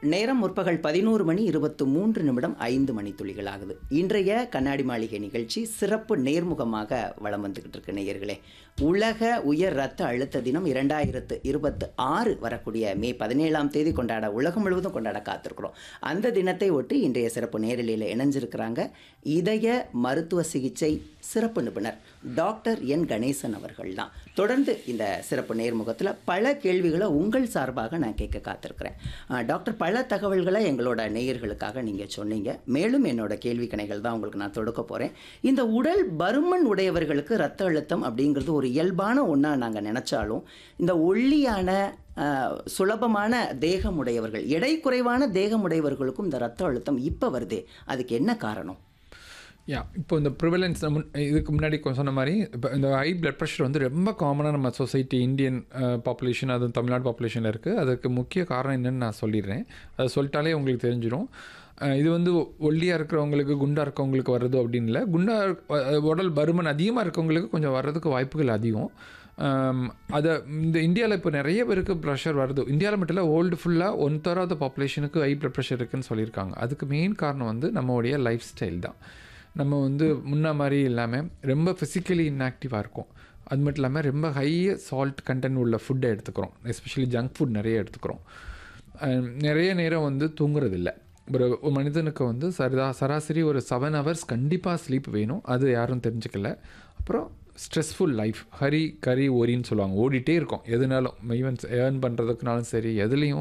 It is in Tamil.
நேரம் முற்பகல் பதினோரு மணி இருபத்து மூன்று நிமிடம் ஐந்து மணி துளிகள் ஆகுது இன்றைய கண்ணாடி மாளிகை நிகழ்ச்சி சிறப்பு நேர்முகமாக வலம் வந்துகிட்டு இருக்கு நேயர்களே உலக உயர் ரத்த அழுத்த தினம் இரண்டாயிரத்து இருபத்து ஆறு வரக்கூடிய மே பதினேழாம் தேதி கொண்டாட உலகம் முழுவதும் கொண்டாட காத்திருக்கிறோம் அந்த தினத்தை ஒட்டி இன்றைய சிறப்பு நேரலையில் இணைஞ்சிருக்கிறாங்க இதய மருத்துவ சிகிச்சை சிறப்பு நிபுணர் டாக்டர் என் கணேசன் அவர்கள் தான் தொடர்ந்து இந்த சிறப்பு நேர்முகத்தில் பல கேள்விகளை உங்கள் சார்பாக நான் கேட்க காத்திருக்கிறேன் அஹ், டாக்டர் பல தகவல்களை எங்களோட நேயர்களுக்காக நீங்கள் சொன்னீங்க மேலும் என்னோட கேள்வி கணைகள் தான் உங்களுக்கு நான் தொடுக்க போகிறேன் இந்த உடல் பருமன் உடையவர்களுக்கு ரத்த அழுத்தம் அப்படிங்கிறது ஒரு இயல்பான ஒன்றா நாங்கள் நினச்சாலும் இந்த ஒல்லியான அஹ், சுலபமான தேகமுடையவர்கள் எடை குறைவான தேகமுடையவர்களுக்கும் இந்த ரத்த அழுத்தம் இப்போ வருதே அதுக்கு என்ன காரணம் யா இப்போ இந்த ப்ரிவலன்ஸ் முன் இதுக்கு முன்னாடி கொ- சொன்ன மாதிரி இப்போ இந்த ஹை பிளட் ப்ரெஷர் வந்து ரொம்ப காமனாக நம்ம சொசைட்டி இந்தியன் பாப்புலேஷன் அதுவும் தமிழ்நாடு பாப்புலேஷனில் இருக்குது அதுக்கு முக்கிய காரணம் என்னன்னு நான் சொல்லிடுறேன் அதை சொல்லிட்டாலே உங்களுக்கு தெரிஞ்சிடும் அஹ் இது வந்து ஒல்லியாக இருக்கிறவங்களுக்கு குண்டாக இருக்கவங்களுக்கு வர்றது அப்படின்னு இல்லை குண்டா இருக்க- உடல் பருமன் அதிகமாக இருக்கவங்களுக்கு கொஞ்சம் வர்றதுக்கு வாய்ப்புகள் அதிகம் ஆம், அதை இந்த இந்தியாவில் இப்போ நிறைய பேருக்கு ப்ரெஷர் வருது இந்தியாவில் மட்டும் இல்லை வேர்ல்டு ஃபுல்லாக ஒன் தேர்ட் ஆஃப் த பாப்புலேஷனுக்கு ஹை பிளட் ப்ரெஷர் இருக்குன்னு சொல்லியிருக்காங்க அதுக்கு மெயின் காரணம் வந்து நம்மளுடைய லைஃப் ஸ்டைல் தான் நம்ம வந்து முன்ன மாதிரி இல்லாமல் ரொம்ப ஃபிசிக்கலி இன்ஆக்டிவாக இருக்கும் அது மட்டும் இல்லாமல் ரொம்ப ஹை சால்ட் கண்டென்ட் உள்ள ஃபுட்டை எடுத்துக்கிறோம் எஸ்பெஷலி ஜங்க் ஃபுட் நிறைய எடுத்துக்கிறோம் அஹ் நிறைய நேரம் வந்து தூங்குறதில்ல ஒரு ஒரு மனிதனுக்கு வந்து சரிதா சராசரி ஒரு செவன் ஹவர்ஸ் கண்டிப்பாக ஸ்லீப் வேணும் அது யாரும் தெரிஞ்சுக்கல அப்புறம் ஸ்ட்ரெஸ்ஃபுல் லைஃப் ஹரி கரி ஓரின்னு சொல்லுவாங்க ஓடிட்டே இருக்கும் எதுனாலும் ஈவன் ஏர்ன் பண்ணுறதுக்குனாலும் சரி எதுலேயும்